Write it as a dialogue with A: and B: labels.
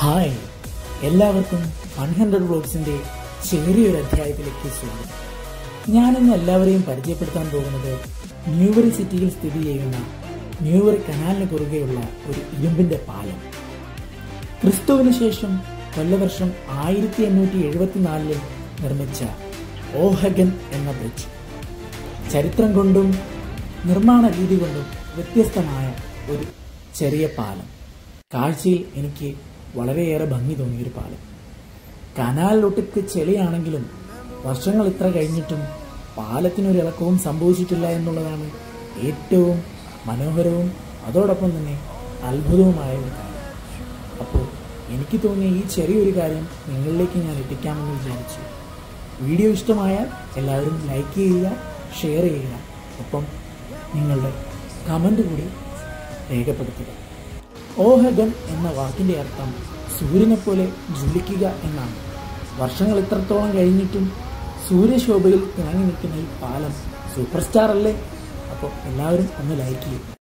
A: hi എല്ലാവർക്കും one hundred വ്ലോഗ്സിന്റെ ചെറിയൊരു അധ്യായത്തിലേക്ക് സ്വാഗതം ഞാനിന്ന് എല്ലാവരെയും പരിചയപ്പെടുത്താൻ പോകുന്നത് ന്യൂവറി സിറ്റിയിൽ സ്ഥിതി ചെയ്യുന്ന ന്യൂവറി കനാലിന് കുറുകെയുള്ള ഒരു ഇരുമ്പിന്റെ പാലം ക്രിസ്തുവിന് ശേഷം കൊല്ലവർഷം ആയിരത്തി എണ്ണൂറ്റി എഴുപത്തിനാലിൽ നിർമ്മിച്ച ഓഹഗൻ എന്ന ബ്രിഡ്ജ് ചരിത്രം കൊണ്ടും നിർമ്മാണ രീതി കൊണ്ടും വ്യത്യസ്തമായ ഒരു ചെറിയ പാലം കാഴ്ചയിൽ എനിക്ക് വളരെയേറെ ഭംഗി തോന്നിയൊരു പാലം കനാലിലൊട്ടുക്ക് ചെളിയാണെങ്കിലും വർഷങ്ങൾ ഇത്ര കഴിഞ്ഞിട്ടും പാലത്തിനൊരു ഇളക്കവും സംഭവിച്ചിട്ടില്ല എന്നുള്ളതാണ് ഏറ്റവും മനോഹരവും അതോടൊപ്പം തന്നെ അത്ഭുതവുമായ ഒരു കാര്യം അപ്പോൾ എനിക്ക് തോന്നിയ ഈ ചെറിയൊരു കാര്യം നിങ്ങളിലേക്ക് ഞാൻ എത്തിക്കാമെന്ന് വിചാരിച്ചു വീഡിയോ ഇഷ്ടമായാൽ എല്ലാവരും ലൈക്ക് ചെയ്യുക ഷെയർ ചെയ്യുക ഒപ്പം നിങ്ങളുടെ കമൻ്റ് കൂടി രേഖപ്പെടുത്തുക ഓഹഗൻ എന്ന വാക്കിന്റെ അർത്ഥം സൂര്യനെ പോലെ ജ്വലിക്കുക എന്നാണ് വർഷങ്ങൾ ഇത്രത്തോളം കഴിഞ്ഞിട്ടും സൂര്യശോഭയിൽ തിളങ്ങി നിൽക്കുന്ന ഈ പാലം സൂപ്പർ സ്റ്റാർ അല്ലേ അപ്പോൾ എല്ലാവരും ഒന്ന് ലൈക്ക് ചെയ്യും